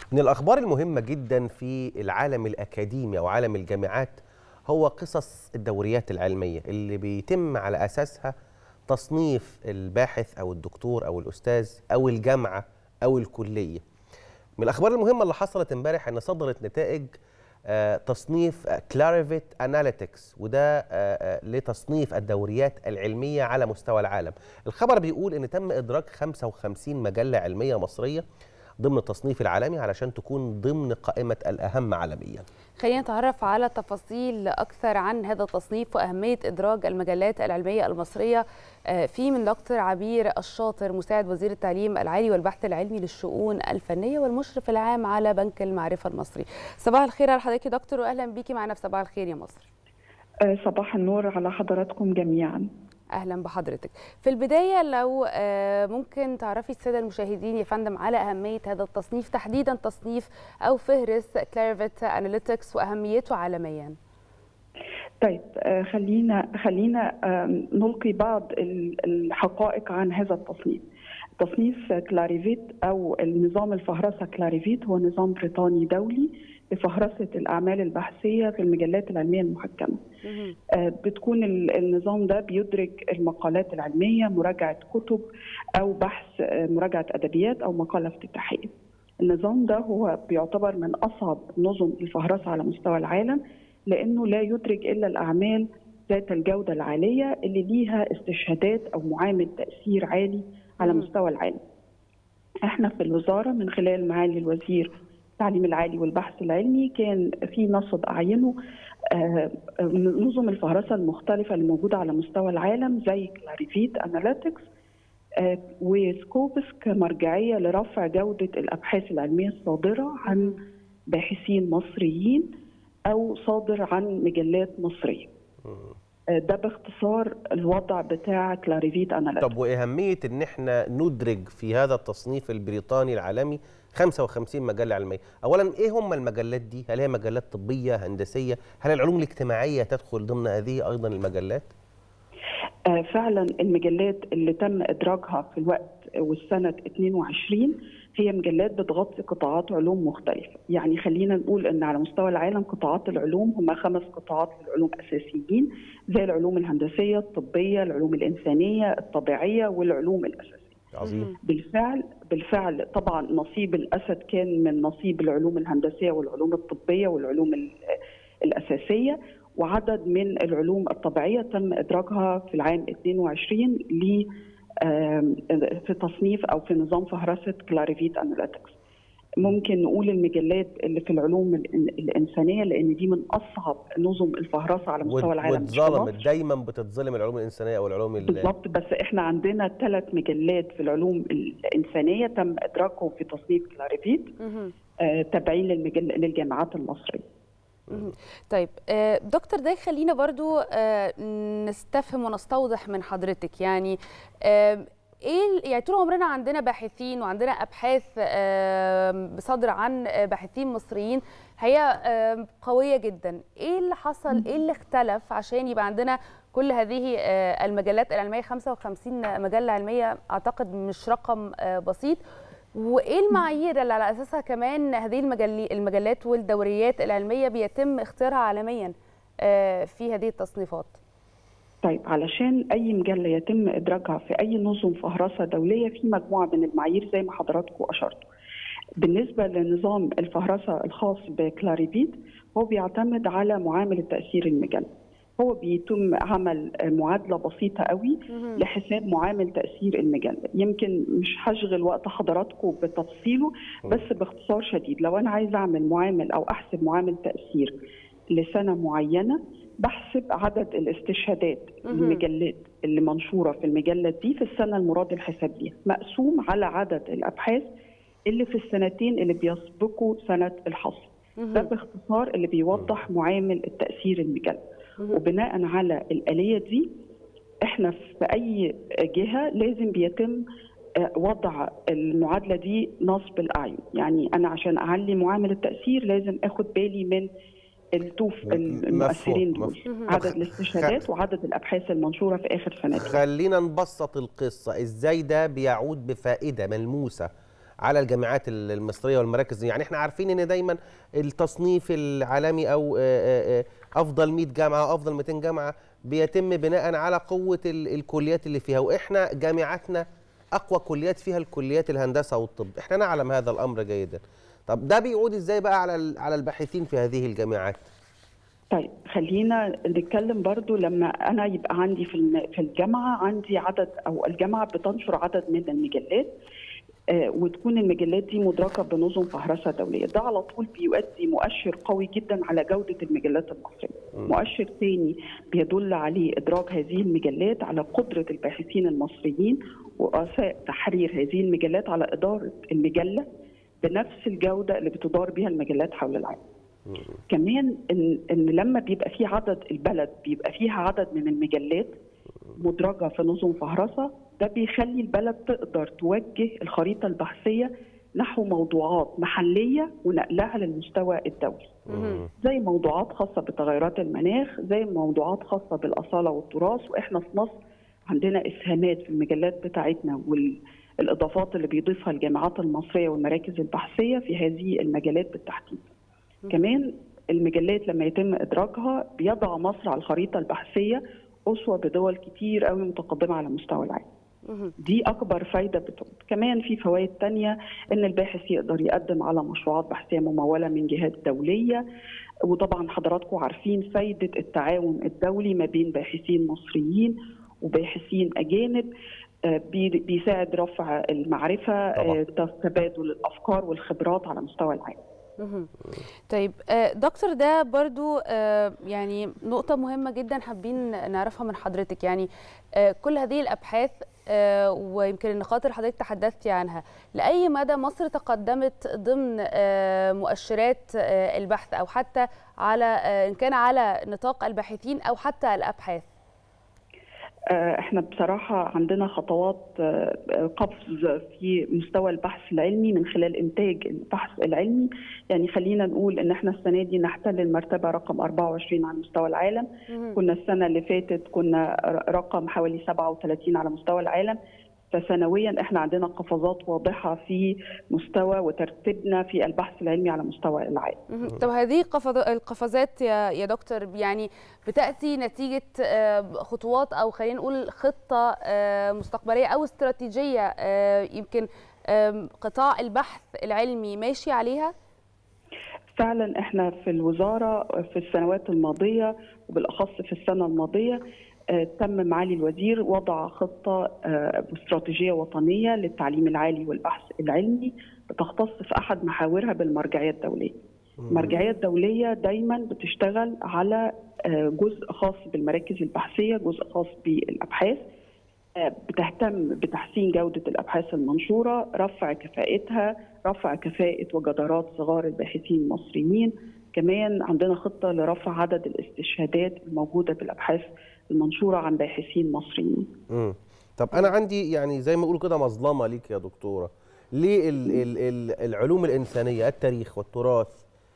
من الأخبار المهمة جدا في العالم الأكاديمي أو عالم الجامعات هو قصص الدوريات العلمية اللي بيتم على أساسها تصنيف الباحث أو الدكتور أو الأستاذ أو الجامعة أو الكلية من الأخبار المهمة اللي حصلت امبارح أن صدرت نتائج آه، تصنيف كلاريفيت اناليتكس وده آه، آه، لتصنيف الدوريات العلميه على مستوى العالم. الخبر بيقول ان تم ادراج 55 مجله علميه مصريه ضمن التصنيف العالمي علشان تكون ضمن قائمه الاهم عالميا. خلينا نتعرف على تفاصيل أكثر عن هذا التصنيف وأهمية إدراج المجلات العلمية المصرية آه، في من دكتور عبير الشاطر مساعد وزير التعليم العالي والبحث العلمي للشؤون الفنية والمشرف العام على بنك المعرفة المصري صباح الخير على حضرتك يا دكتور وأهلا بيكي معنا في صباح الخير يا مصر آه، صباح النور على حضراتكم جميعا اهلا بحضرتك في البدايه لو آه، ممكن تعرفي الساده المشاهدين يا فندم على اهميه هذا التصنيف تحديدا تصنيف او فهرس كلاريفيت اناليتكس واهميته عالميا طيب آه، خلينا خلينا آه، نلقي بعض ال- الحقائق عن هذا التصنيف تصنيف كلاريفيت او النظام الفهرسه كلاريفيت هو نظام بريطاني دولي لفهرسه الاعمال البحثيه في المجلات العلميه المحكمه مهم. آه، بتكون ال- النظام ده بيدرج المقالات العلميه مراجعه كتب او بحث آه، مراجعه ادبيات او مقاله افتتاحيه النظام ده هو بيعتبر من اصعب نظم الفهرسه على مستوى العالم لانه لا يدرج الا الاعمال ذات الجوده العاليه اللي ليها استشهادات او معامل تاثير عالي على مم. مستوى العالم. احنا في الوزاره من خلال معالي الوزير التعليم العالي والبحث العلمي كان في نصب اعينه آه، نظم الفهرسه المختلفه اللي موجوده على مستوى العالم زي كلاريفيت اناليتكس آه، وسكوبس كمرجعيه لرفع جوده الابحاث العلميه الصادره عن باحثين مصريين او صادر عن مجلات مصريه. آه، ده باختصار الوضع بتاع كلاريفيت اناليتكس. طب واهميه ان احنا ندرج في هذا التصنيف البريطاني العالمي 55 مجله علميه، اولا ايه هم المجلات دي؟ هل هي مجلات طبيه، هندسيه؟ هل العلوم الاجتماعيه تدخل ضمن هذه ايضا المجلات؟ آه، فعلا المجلات اللي تم ادراجها في الوقت والسنه 22 هي مجلات بتغطي قطاعات علوم مختلفه، يعني خلينا نقول ان على مستوى العالم قطاعات العلوم هم خمس قطاعات للعلوم اساسيين زي العلوم الهندسيه، الطبيه، العلوم الانسانيه، الطبيعيه والعلوم الاساسيه. عظيم بالفعل بالفعل طبعا نصيب الاسد كان من نصيب العلوم الهندسيه والعلوم الطبيه والعلوم ال- الاساسيه وعدد من العلوم الطبيعيه تم ادراجها في العام 22 ل آم، في تصنيف او في نظام فهرسه كلاريفيت اناليتكس. ممكن نقول المجلات اللي في العلوم الإن- الانسانيه لان دي من اصعب نظم الفهرسه على مستوى العالم مش في واتظلمت مصر. دايما بتتظلم العلوم الانسانيه او العلوم ال- بالضبط بس احنا عندنا ثلاث مجلات في العلوم الانسانيه تم ادراجهم في تصنيف كلاريفيت مهم. آه، تابعين للمجل... للجامعات المصريه مهم. طيب آه، دكتور ده خلينا برضو آه، نستفهم ونستوضح من حضرتك يعني آه، ايه ال- يعني طول عمرنا عندنا باحثين وعندنا ابحاث آه، بصدر عن آه، باحثين مصريين هي آه، قويه جدا ايه اللي حصل ايه اللي اختلف عشان يبقى عندنا كل هذه آه، المجلات العلميه 55 مجله علميه اعتقد مش رقم آه، بسيط وايه المعايير اللي على اساسها كمان هذه المجل- المجلات والدوريات العلميه بيتم اختيارها عالميا آه، في هذه التصنيفات طيب علشان اي مجله يتم ادراجها في اي نظم فهرسه دوليه في مجموعه من المعايير زي ما حضراتكم اشرتوا بالنسبه لنظام الفهرسه الخاص بكلاريفيت هو بيعتمد على معامل تاثير المجله هو بيتم عمل معادله بسيطه قوي مهم. لحساب معامل تاثير المجله يمكن مش هشغل وقت حضراتكم بتفصيله بس باختصار شديد لو انا عايز اعمل معامل او احسب معامل تاثير لسنه معينه بحسب عدد الاستشهادات مهم. المجلات اللي منشوره في المجله دي في السنه المراد الحساب ليها مقسوم على عدد الابحاث اللي في السنتين اللي بيسبقوا سنه الحصر ده مهم. باختصار اللي بيوضح معامل التاثير المجله مهم. وبناء على الآلية دي احنا في أي جهة لازم بيتم آه، وضع المعادلة دي نصب الأعين يعني أنا عشان أعلي معامل التأثير لازم أخد بالي من التوف م- المؤثرين مفهوم، دول مفهوم. عدد الاستشهادات وعدد الأبحاث المنشورة في آخر سنتين خلينا نبسط القصة ازاي ده بيعود بفائدة ملموسة على الجامعات المصريه والمراكز يعني احنا عارفين ان دايما التصنيف العالمي او افضل 100 جامعه وافضل 200 جامعه بيتم بناء على قوه الكليات اللي فيها واحنا جامعاتنا اقوى كليات فيها الكليات الهندسه والطب احنا نعلم هذا الامر جيدا طب ده بيعود ازاي بقى على على الباحثين في هذه الجامعات طيب خلينا نتكلم برضو لما انا يبقى عندي في في الجامعه عندي عدد او الجامعه بتنشر عدد من المجلات آه وتكون المجلات دي مدركه بنظم فهرسه دوليه ده على طول بيؤدي مؤشر قوي جدا على جوده المجلات المصريه مؤشر ثاني بيدل عليه ادراك هذه المجلات على قدره الباحثين المصريين ورؤساء تحرير هذه المجلات على اداره المجله بنفس الجوده اللي بتدار بها المجلات حول العالم كمان ان ان لما بيبقى في عدد البلد بيبقى فيها عدد من المجلات مدرجه في نظم فهرسه ده بيخلي البلد تقدر توجه الخريطه البحثيه نحو موضوعات محليه ونقلها للمستوى الدولي زي موضوعات خاصه بتغيرات المناخ زي موضوعات خاصه بالاصاله والتراث واحنا في مصر عندنا اسهامات في المجلات بتاعتنا والاضافات اللي بيضيفها الجامعات المصريه والمراكز البحثيه في هذه المجالات بالتحديد كمان المجلات لما يتم ادراجها بيضع مصر على الخريطه البحثيه اسوه بدول كتير قوي متقدمه على مستوى العالم. دي اكبر فايده بتقول كمان في فوائد تانية ان الباحث يقدر يقدم على مشروعات بحثيه مموله من جهات دوليه وطبعا حضراتكم عارفين فايده التعاون الدولي ما بين باحثين مصريين وباحثين اجانب بيساعد رفع المعرفه تبادل الافكار والخبرات على مستوى العالم. طيب دكتور ده برضو يعني نقطة مهمة جدا حابين نعرفها من حضرتك يعني كل هذه الأبحاث ويمكن النقاط اللي حضرتك تحدثتي عنها لأي مدى مصر تقدمت ضمن مؤشرات البحث أو حتى على إن كان على نطاق الباحثين أو حتى الأبحاث احنا بصراحه عندنا خطوات قفز في مستوى البحث العلمي من خلال انتاج البحث العلمي يعني خلينا نقول ان احنا السنه دي نحتل المرتبه رقم 24 على مستوى العالم كنا السنه اللي فاتت كنا رقم حوالي 37 على مستوى العالم فسنويا احنا عندنا قفزات واضحه في مستوى وترتيبنا في البحث العلمي على مستوى العالم. طب هذه القفزات يا يا دكتور يعني بتاتي نتيجه خطوات او خلينا نقول خطه مستقبليه او استراتيجيه يمكن قطاع البحث العلمي ماشي عليها؟ فعلا احنا في الوزاره في السنوات الماضيه وبالاخص في السنه الماضيه تم معالي الوزير وضع خطة استراتيجية وطنية للتعليم العالي والبحث العلمي بتختص في أحد محاورها بالمرجعية الدولية المرجعية الدولية دايما بتشتغل على جزء خاص بالمراكز البحثية جزء خاص بالأبحاث بتهتم بتحسين جودة الأبحاث المنشورة رفع كفاءتها رفع كفاءة وجدارات صغار الباحثين المصريين كمان عندنا خطة لرفع عدد الاستشهادات الموجودة بالأبحاث المنشورة عن باحثين مصريين امم طب أنا عندي يعني زي ما يقولوا كده مظلمة ليك يا دكتورة ليه ال ال ال العلوم الإنسانية التاريخ والتراث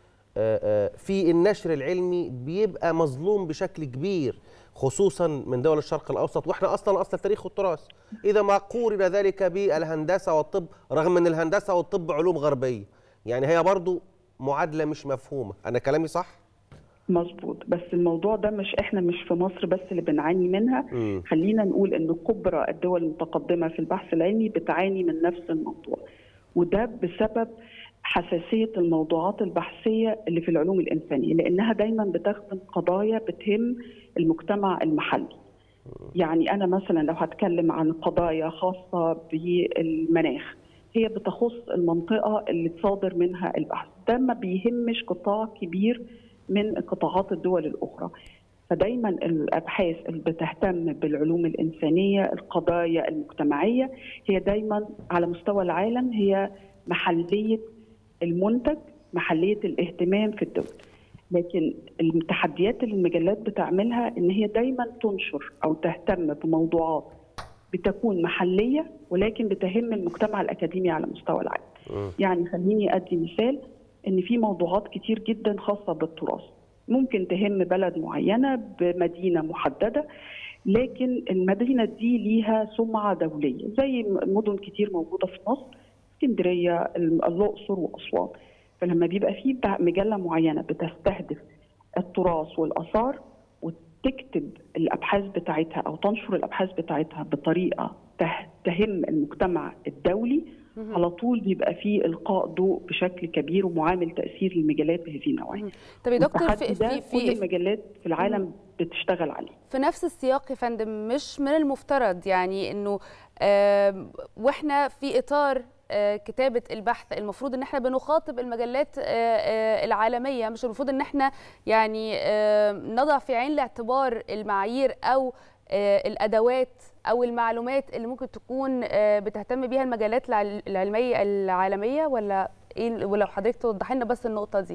في النشر العلمي بيبقى مظلوم بشكل كبير خصوصا من دول الشرق الاوسط واحنا اصلا اصل التاريخ والتراث اذا ما قورن ذلك بالهندسه والطب رغم ان الهندسه والطب علوم غربيه يعني هي برضو معادله مش مفهومه انا كلامي صح مظبوط بس الموضوع ده مش احنا مش في مصر بس اللي بنعاني منها م. خلينا نقول ان كبرى الدول المتقدمه في البحث العلمي بتعاني من نفس الموضوع وده بسبب حساسيه الموضوعات البحثيه اللي في العلوم الانسانيه لانها دايما بتخدم قضايا بتهم المجتمع المحلي يعني انا مثلا لو هتكلم عن قضايا خاصه بالمناخ هي بتخص المنطقه اللي تصادر منها البحث ده ما بيهمش قطاع كبير من قطاعات الدول الاخرى فدايما الابحاث اللي بتهتم بالعلوم الانسانيه القضايا المجتمعيه هي دايما على مستوى العالم هي محليه المنتج محليه الاهتمام في الدول لكن التحديات اللي المجلات بتعملها ان هي دايما تنشر او تهتم بموضوعات بتكون محليه ولكن بتهم المجتمع الاكاديمي على مستوى العالم. يعني خليني ادي مثال ان في موضوعات كتير جدا خاصه بالتراث ممكن تهم بلد معينه بمدينه محدده لكن المدينه دي ليها سمعه دوليه زي مدن كتير موجوده في مصر اسكندريه الاقصر واسوان فلما بيبقى في مجله معينه بتستهدف التراث والاثار وتكتب الابحاث بتاعتها او تنشر الابحاث بتاعتها بطريقه تهم المجتمع الدولي على طول بيبقى فيه القاء ضوء بشكل كبير ومعامل تاثير للمجلات بهذه النوعيه. طب يا دكتور في, في, في كل المجلات في العالم بتشتغل عليه. في نفس السياق يا فندم مش من المفترض يعني انه آه واحنا في اطار آه كتابه البحث المفروض ان احنا بنخاطب المجلات آه العالميه مش المفروض ان احنا يعني نضع في عين الاعتبار المعايير او الادوات او المعلومات اللي ممكن تكون بتهتم بيها المجالات العلميه العالميه ولا ايه ولو حضرتك توضحي لنا بس النقطه دي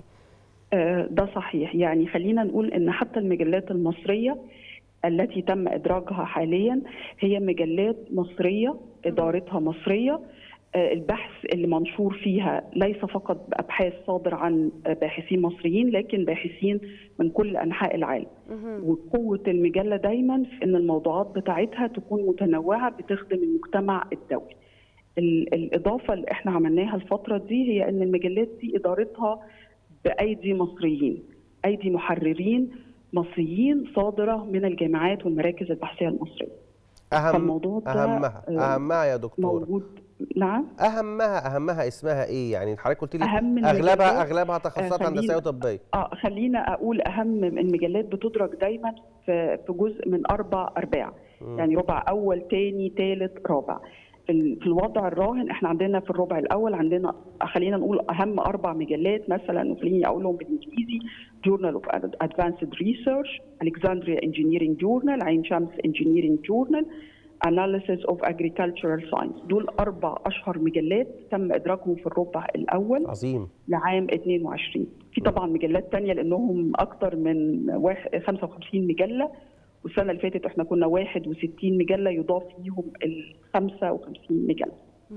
ده صحيح يعني خلينا نقول ان حتى المجلات المصريه التي تم ادراجها حاليا هي مجلات مصريه ادارتها مصريه البحث اللي منشور فيها ليس فقط ابحاث صادر عن باحثين مصريين لكن باحثين من كل انحاء العالم وقوه المجله دايما في ان الموضوعات بتاعتها تكون متنوعه بتخدم المجتمع الدولي الاضافه اللي احنا عملناها الفتره دي هي ان المجلات دي ادارتها بايدي مصريين ايدي محررين مصريين صادره من الجامعات والمراكز البحثيه المصريه اهم اهمها اهمها يا دكتور موجود نعم اهمها اهمها اسمها ايه يعني حضرتك قلت لي أهم اغلبها اغلبها تخصصات هندسيه وطبيه اه خلينا اقول اهم المجلات بتدرج دايما في في جزء من اربع ارباع م. يعني ربع اول ثاني ثالث رابع في الوضع الراهن احنا عندنا في الربع الاول عندنا خلينا نقول اهم اربع مجلات مثلا وخليني اقولهم بالانجليزي جورنال اوف ادفانسد ريسيرش الكسندريا انجينيرنج جورنال عين شمس انجينيرنج جورنال Analysis of Agricultural Science دول أربع أشهر مجلات تم إدراجهم في الربع الأول عظيم لعام 22 في طبعا مجلات تانية لأنهم أكثر من 55 مجلة والسنة اللي فاتت احنا كنا 61 مجلة يضاف ليهم ال 55 مجلة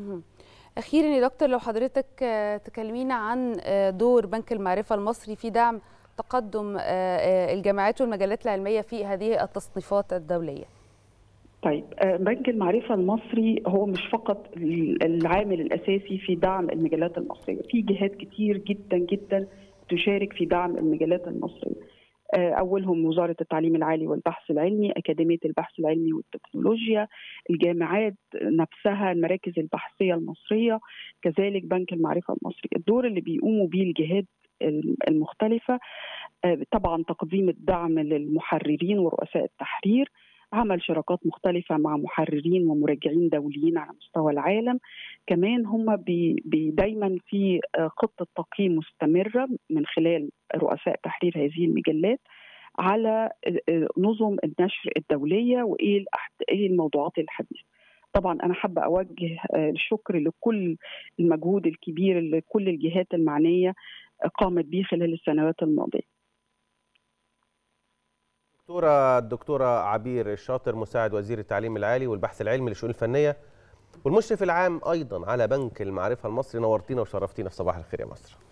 أخيرا يا دكتور لو حضرتك تكلمينا عن دور بنك المعرفة المصري في دعم تقدم الجامعات والمجلات العلمية في هذه التصنيفات الدولية طيب بنك المعرفة المصري هو مش فقط العامل الأساسي في دعم المجلات المصرية في جهات كتير جدا جدا تشارك في دعم المجلات المصرية أولهم وزارة التعليم العالي والبحث العلمي أكاديمية البحث العلمي والتكنولوجيا الجامعات نفسها المراكز البحثية المصرية كذلك بنك المعرفة المصري الدور اللي بيقوموا به الجهات المختلفة طبعا تقديم الدعم للمحررين ورؤساء التحرير عمل شراكات مختلفة مع محررين ومراجعين دوليين على مستوى العالم كمان هم بي بي دايما في خطة تقييم مستمرة من خلال رؤساء تحرير هذه المجلات على نظم النشر الدولية وإيه إيه الموضوعات الحديثة طبعا أنا حابة أوجه الشكر لكل المجهود الكبير اللي كل الجهات المعنية قامت به خلال السنوات الماضية الدكتورة الدكتورة عبير الشاطر مساعد وزير التعليم العالي والبحث العلمي للشؤون الفنية والمشرف العام أيضا على بنك المعرفة المصري نورتينا وشرفتينا في صباح الخير يا مصر